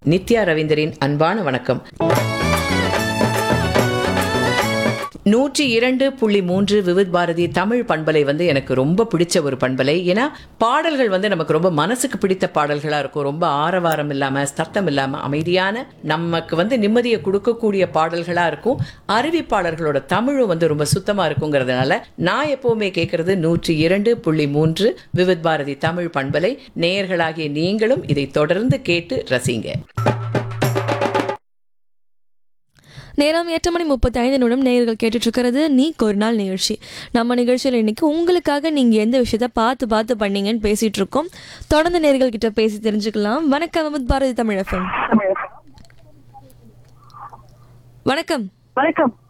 நித்யா ரவீந்தரின் அன்பான வணக்கம் நூற்றி இரண்டு புள்ளி மூன்று விவித் பாரதி தமிழ் பண்பலை வந்து எனக்கு ரொம்ப பிடிச்ச ஒரு பண்பலை ஏன்னா பாடல்கள் வந்து நமக்கு ரொம்ப மனசுக்கு பிடித்த பாடல்களாக இருக்கும் ரொம்ப ஆரவாரம் இல்லாமல் சத்தம் இல்லாமல் அமைதியான நமக்கு வந்து நிம்மதியை கொடுக்கக்கூடிய பாடல்களாக இருக்கும் அறிவிப்பாளர்களோட தமிழும் வந்து ரொம்ப சுத்தமாக இருக்குங்கிறதுனால நான் எப்போவுமே கேட்குறது நூற்றி இரண்டு புள்ளி மூன்று விவித் பாரதி தமிழ் பண்பலை நேயர்களாகிய நீங்களும் இதை தொடர்ந்து கேட்டு ரசிங்க நேரம் எட்டு மணி முப்பத்தி ஐந்து நிமிடம் நேயர்கள் கேட்டுட்டு இருக்கிறது நீ ஒரு நாள் நிகழ்ச்சி நம்ம நிகழ்ச்சியில் இன்னைக்கு உங்களுக்காக நீங்க எந்த விஷயத்த பார்த்து பார்த்து பண்ணீங்கன்னு பேசிட்டு இருக்கோம் தொடர்ந்து நேயர்கள் கிட்ட பேசி தெரிஞ்சுக்கலாம் வணக்கம் வித் பாரதி தமிழ் எஃப்எம் வணக்கம் வணக்கம்